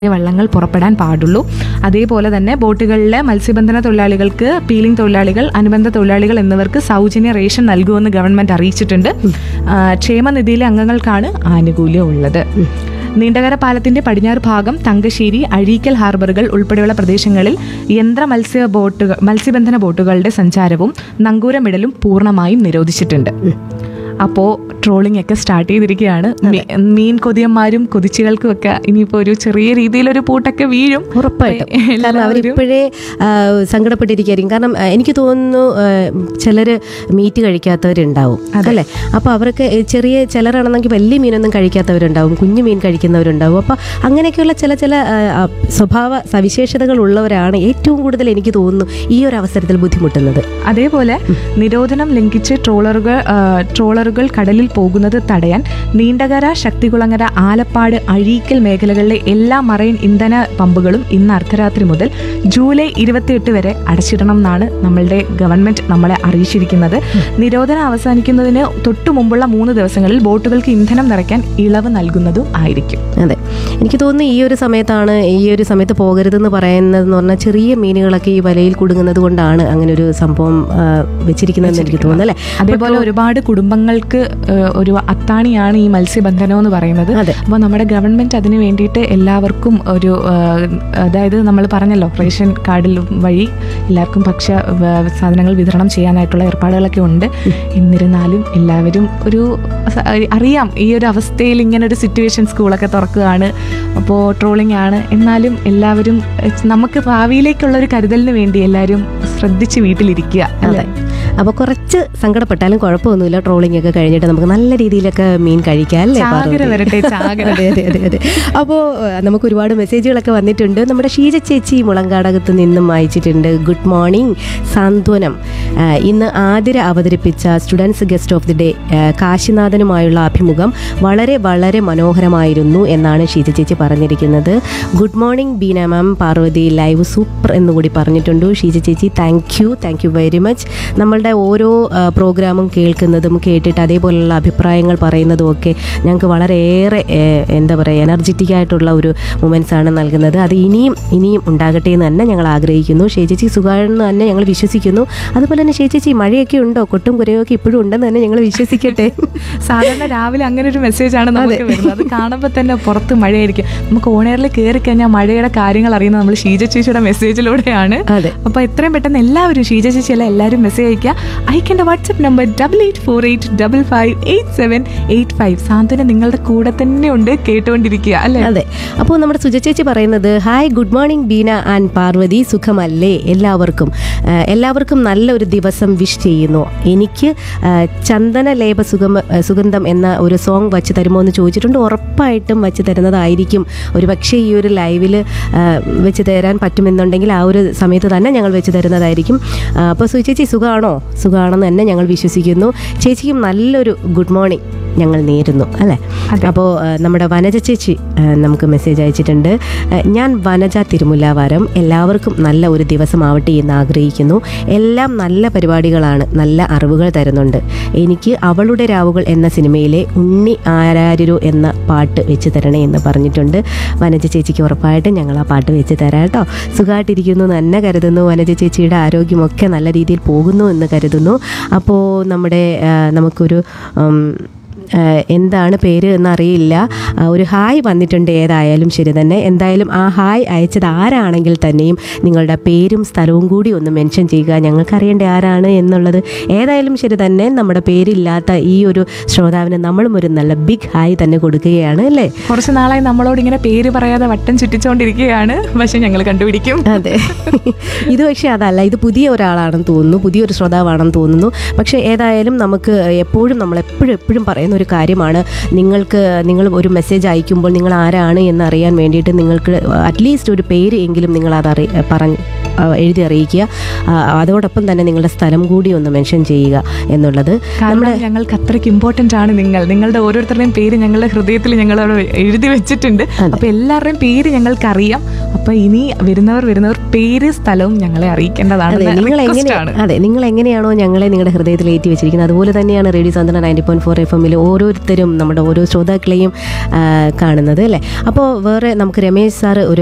വള്ളങ്ങൾ പുറപ്പെടാൻ പാടുള്ളൂ അതേപോലെ തന്നെ ബോട്ടുകളിലെ മത്സ്യബന്ധന തൊഴിലാളികൾക്ക് പീലിംഗ് തൊഴിലാളികൾ അനുബന്ധ തൊഴിലാളികൾ എന്നിവർക്ക് സൗജന്യ റേഷൻ നൽകുമെന്ന് ഗവൺമെന്റ് അറിയിച്ചിട്ടുണ്ട് ആ, ക്ഷേമനിധിയിലെ അംഗങ്ങൾക്കാണ് ആനുകൂല്യം ഉള്ളത് നീണ്ടകര പാലത്തിന്റെ പടിഞ്ഞാറ് ഭാഗം തങ്കശ്ശേരി അഴീക്കൽ ഹാർബറുകൾ ഉൾപ്പെടെയുള്ള പ്രദേശങ്ങളിൽ യന്ത്ര മത്സ്യ ബോട്ടുകൾ മത്സ്യബന്ധന ബോട്ടുകളുടെ സഞ്ചാരവും നങ്കൂരമിടലും പൂർണ്ണമായും നിരോധിച്ചിട്ടുണ്ട് അപ്പോൾ ട്രോളിംഗ് ഒക്കെ സ്റ്റാർട്ട് ചെയ്തിരിക്കുകയാണ് മീ- മീൻ കൊതിയന്മാരും കൊതിച്ചുകൾക്കും ഒക്കെ ഇനിയിപ്പോൾ ഒരു ചെറിയ രീതിയിലൊരു പൂട്ടൊക്കെ വീഴും ഉറപ്പായിട്ടും കാരണം എല്ലാവരും അവരിപ്പോഴേ ആ, സങ്കടപ്പെട്ടിരിക്കുകയായിരിക്കും കാരണം ആ, എനിക്ക് തോന്നുന്നു ചിലർ മീറ്റ് കഴിക്കാത്തവരുണ്ടാവും അല്ലേ അപ്പോൾ അവർക്ക് ഏ, ചെറിയ ചിലരാണെന്നെങ്കിൽ വലിയ മീനൊന്നും കഴിക്കാത്തവരുണ്ടാവും കുഞ്ഞു മീൻ കഴിക്കുന്നവരുണ്ടാവും അപ്പോൾ അങ്ങനെയൊക്കെയുള്ള ചില ചില ആ, ആ, സ്വഭാവ സവിശേഷതകൾ ഉള്ളവരാണ് ഏറ്റവും കൂടുതൽ എനിക്ക് തോന്നുന്നു ഈ ഒരു അവസരത്തിൽ ബുദ്ധിമുട്ടുന്നത് അതേപോലെ നിരോധനം ലംഘിച്ച് ട്രോളറുകൾ ആ, ട്രോളറുകൾ കടലിൽ പോകുന്നത് തടയാൻ നീണ്ടകര ശക്തികുളങ്ങര ആലപ്പാട് അഴീക്കൽ മേഖലകളിലെ എല്ലാ മറൈൻ ഇന്ധന പമ്പുകളും ഇന്ന് അർദ്ധരാത്രി മുതൽ ജൂലൈ ഇരുപത്തിയെട്ട് വരെ അടച്ചിടണം എന്നാണ് നമ്മളുടെ ഗവൺമെന്റ് നമ്മളെ അറിയിച്ചിരിക്കുന്നത് നിരോധനം അവസാനിക്കുന്നതിന് തൊട്ടു മുമ്പുള്ള മൂന്ന് ദിവസങ്ങളിൽ ബോട്ടുകൾക്ക് ഇന്ധനം നിറയ്ക്കാൻ ഇളവ് നൽകുന്നതും ആയിരിക്കും അതെ എനിക്ക് തോന്നുന്നു ഈ ഒരു സമയത്താണ് ഈ ഒരു സമയത്ത് പോകരുതെന്ന് പറയുന്നതെന്ന് പറഞ്ഞാൽ ചെറിയ മീനുകളൊക്കെ ഈ വലയിൽ കുടുങ്ങുന്നത് കൊണ്ടാണ് അങ്ങനെ ഒരു സംഭവം ആ, വെച്ചിരിക്കുന്നതെന്ന് എനിക്ക് തോന്നുന്നു അല്ലേ അതേപോലെ ഒരുപാട് കുടുംബങ്ങൾക്ക് ഏഹ്, ഒരു അത്താണിയാണ് ഈ മത്സ്യബന്ധനം എന്ന് പറയുന്നത് അതെ. അപ്പോൾ നമ്മുടെ ഗവൺമെന്റ് അതിന് വേണ്ടിയിട്ട് എല്ലാവർക്കും ഒരു ഏഹ്, അതായത് നമ്മൾ പറഞ്ഞല്ലോ റേഷൻ കാർഡിൽ വഴി എല്ലാവർക്കും ഭക്ഷ്യ ഏഹ്, സാധനങ്ങൾ വിതരണം ചെയ്യാനായിട്ടുള്ള ഏർപ്പാടുകളൊക്കെ ഉണ്ട് എന്നിരുന്നാലും എല്ലാവരും ഒരു സ- അറിയാം ഈ ഒരു അവസ്ഥയിൽ ഇങ്ങനെ ഒരു സിറ്റുവേഷൻ സ്കൂളൊക്കെ തുറക്കുകയാണ് അപ്പോൾ ട്രോളിംഗ് ആണ് എന്നാലും എല്ലാവരും ഏഹ്, നമുക്ക് ഭാവിയിലേക്കുള്ള ഒരു കരുതലിന് വേണ്ടി എല്ലാവരും ശ്രദ്ധിച്ച് വീട്ടിലിരിക്കുക അല്ലേ അതെ അപ്പോൾ കുറച്ച് സങ്കടപ്പെട്ടാലും കുഴപ്പമൊന്നുമില്ല ട്രോളിംഗ് ഒക്കെ കഴിഞ്ഞിട്ട് നമുക്ക് നല്ല രീതിയിലൊക്കെ മീൻ കഴിക്കാം അല്ലേ ചാകര പാർവതി? വരട്ടെ ചാകര അതെ അതെ അതെ അതെ അപ്പോൾ നമുക്ക് ഒരുപാട് മെസ്സേജുകളൊക്കെ വന്നിട്ടുണ്ട് നമ്മുടെ ഷീജ ചേച്ചി മുളങ്കാടകത്ത് നിന്നും അയച്ചിട്ടുണ്ട് ഗുഡ് മോർണിംഗ് സാന്ത്വനം ആ, ഇന്ന് ആതിര അവതരിപ്പിച്ച students guest of the day കാശിനാഥനുമായുള്ള അഭിമുഖം വളരെ വളരെ മനോഹരമായിരുന്നു എന്നാണ് ഷീജ ചേച്ചി പറഞ്ഞിരിക്കുന്നത് good morning Beena ma'am Parvathy live super എന്നുകൂടി പറഞ്ഞിട്ടുണ്ട് ഷീജ ചേച്ചി thank you thank you very much നമ്മളുടെ ഓരോ ആ, പ്രോഗ്രാമും കേൾക്കുന്നതും കേട്ടിട്ട് അതേപോലുള്ള അഭിപ്രായങ്ങൾ പറയുന്നതും ഒക്കെ ഞങ്ങൾക്ക് വളരെയേറെ ഏ, എന്താ പറയുക എനർജറ്റിക് ആയിട്ടുള്ള ഒരു മൊമെൻറ്റ്സ് ആണ് നൽകുന്നത് അത് ഇനിയും ഇനിയും ഉണ്ടാകട്ടെ എന്ന് തന്നെ ഞങ്ങൾ ആഗ്രഹിക്കുന്നു ഷേചേച്ചി സുഖമാണെന്ന് തന്നെ ഞങ്ങൾ വിശ്വസിക്കുന്നു അതുപോലെ തന്നെ ഷേചേച്ചി മഴയൊക്കെ ഉണ്ടോ കൊട്ടും കുരയൊക്കെ ഇപ്പോഴും ഉണ്ടെന്ന് തന്നെ ഞങ്ങൾ വിശ്വസിക്കട്ടെ സാധാരണ രാവിലെ അങ്ങനെ ഒരു മെസ്സേജ് ആണ് നമുക്ക് വരുന്നത് അത് കാണുമ്പോൾ തന്നെ പുറത്ത് മഴയായിരിക്കും നമുക്ക് ഓണേറിൽ കയറി കഴിഞ്ഞാൽ മഴയുടെ കാര്യങ്ങൾ അറിയുന്നത് നമ്മൾ ഷീജ ചേച്ചിയുടെ മെസ്സേജിലൂടെയാണ് അതെ അപ്പോൾ എത്രയും പെട്ടെന്ന് എല്ലാവരും ഷീജ ചേച്ചി അല്ല എല്ലാവരും മെസ്സേജ് അയക്കുക അയക്കേണ്ട WhatsApp number double eight four eight double five eight seven eight five സാന്ത്വന നിങ്ങളുടെ കൂടെ തന്നെ ഉണ്ട് കേട്ടുകൊണ്ടിരിക്കുക അല്ലേ അതെ അപ്പോൾ നമ്മുടെ സുജചേച്ചി പറയുന്നത് hi good morning Beena and Parvathy സുഖമല്ലേ എല്ലാവർക്കും ആ, എല്ലാവർക്കും നല്ലൊരു ദിവസം വിഷ് ചെയ്യുന്നു എനിക്ക് ആ, ചന്ദന ലേപ സുഗമ ആ, സുഗന്ധം എന്ന ഒരു സോങ് വച്ച് തരുമോ എന്ന് ചോദിച്ചിട്ടുണ്ട് ഉറപ്പായിട്ടും വച്ച് തരുന്നതായിരിക്കും ഒരു പക്ഷേ ഈ ഒരു ലൈവിൽ വെച്ച് തരാൻ പറ്റുമെന്നുണ്ടെങ്കിൽ ആ ഒരു സമയത്ത് തന്നെ ഞങ്ങൾ വെച്ച് തരുന്നതായിരിക്കും ആ, അപ്പോൾ സുചേച്ചി സുഖമാണോ സുഖമാണെന്ന് തന്നെ ഞങ്ങൾ വിശ്വസിക്കുന്നു ചേച്ചിക്കും നല്ലൊരു ഗുഡ് മോർണിംഗ് ഞങ്ങൾ നേരുന്നു അല്ലേ അപ്പോൾ നമ്മുടെ വനജ ചേച്ചി ആ, നമുക്ക് മെസ്സേജ് അയച്ചിട്ടുണ്ട് ആ, ഞാൻ വനജ തിരുമുല്ലാവാരം എല്ലാവർക്കും നല്ല ഒരു ദിവസമാവട്ടെ എന്ന് ആഗ്രഹിക്കുന്നു എല്ലാം നല്ല പരിപാടികളാണ് നല്ല അറിവുകൾ തരുന്നുണ്ട് എനിക്ക് അവളുടെ രാവുകൾ എന്ന സിനിമയിലെ ഉണ്ണി ആരാരിരു എന്ന പാട്ട് വെച്ച് തരണേ എന്ന് പറഞ്ഞിട്ടുണ്ട് വനജ ചേച്ചിക്ക് ഉറപ്പായിട്ടും ഞങ്ങൾ ആ പാട്ട് വെച്ച് തരാം കേട്ടോ സുഖമായിട്ടിരിക്കുന്നു എന്ന് തന്നെ കരുതുന്നു വനജ ചേച്ചിയുടെ ആരോഗ്യമൊക്കെ നല്ല രീതിയിൽ പോകുന്നു എന്ന് കരുതുന്നു അപ്പോൾ നമ്മുടെ ആ, നമുക്കൊരു ഉം, ആഹ് എന്താണ് പേര് എന്നറിയില്ല ആഹ് ഒരു ഹായ് വന്നിട്ടുണ്ട് ഏതായാലും ശരി തന്നെ എന്തായാലും ആ ഹായ് അയച്ചത് ആരാണെങ്കിൽ തന്നെയും നിങ്ങളുടെ പേരും സ്ഥലവും കൂടി ഒന്ന് മെൻഷൻ ചെയ്യുക ഞങ്ങൾക്കറിയേണ്ട ആരാണ് എന്നുള്ളത് ഏതായാലും ശരി തന്നെ നമ്മുടെ പേരില്ലാത്ത ഈ ഒരു ശ്രോതാവിന് നമ്മളും ഒരു നല്ല ബിഗ് ഹായ് തന്നെ കൊടുക്കുകയാണ് അല്ലേ കുറച്ച് നാളായി നമ്മളോട് ഇങ്ങനെ പേര് പറയാതെ വട്ടം ചുറ്റിച്ചുകൊണ്ടിരിക്കുകയാണ് പക്ഷെ ഞങ്ങൾ കണ്ടുപിടിക്കും അതെ ഇത് പക്ഷേ അതല്ല ഇത് പുതിയ ഒരാളാണെന്ന് തോന്നുന്നു പുതിയൊരു ശ്രോതാവാണെന്ന് തോന്നുന്നു പക്ഷേ ഏതായാലും നമുക്ക് എപ്പോഴും നമ്മൾ എപ്പോഴും എപ്പോഴും പറയുന്ന ഒരു കാര്യമാണ് നിങ്ങൾക്ക് നിങ്ങൾ ഒരു മെസ്സേജ് അയക്കുമ്പോൾ നിങ്ങൾ ആരാണ് എന്ന് അറിയാൻ വേണ്ടിയിട്ട് നിങ്ങൾക്ക് അറ്റ്ലീസ്റ്റ് ഒരു പേര് എങ്കിലും നിങ്ങൾ അത് അറി പറഞ്ഞ് ആ, എഴുതി അറിയിക്കുക ആ, അതോടൊപ്പം തന്നെ നിങ്ങളുടെ സ്ഥലം കൂടി ഒന്ന് മെൻഷൻ ചെയ്യുക എന്നുള്ളത് കാരണം ഞങ്ങൾക്ക് അത്രയ്ക്ക് ഇമ്പോർട്ടന്റ് ആണ് നിങ്ങൾ നിങ്ങളുടെ ഓരോരുത്തരുടെയും പേര് ഞങ്ങളുടെ ഹൃദയത്തിൽ ഞങ്ങൾ അവിടെ എഴുതി വെച്ചിട്ടുണ്ട് അപ്പൊ എല്ലാവരുടെയും പേര് ഞങ്ങൾക്ക് അറിയാം അപ്പൊ ഇനി വരുന്നവർ വരുന്നവർ പേര് സ്ഥലവും ഞങ്ങളെ അറിയിക്കേണ്ടതാണ് അതെ നിങ്ങൾ Request എങ്ങനെ ആണ്. അതെ നിങ്ങൾ എങ്ങനെയാണോ ഞങ്ങളെ നിങ്ങളുടെ ഹൃദയത്തിൽ ഏറ്റി വെച്ചിരിക്കുന്നത് അതുപോലെ തന്നെയാണ് റേഡിയോ സാന്ത്വന നയൻറ്റി പോയിന്റ് ഫോർ എഫ് എമ്മിൽ ഓരോരുത്തരും നമ്മുടെ ഓരോ ശ്രോതാക്കളെയും ആ, കാണുന്നത് അല്ലേ അപ്പോൾ വേറെ നമുക്ക് രമേശ് സാറ് ഒരു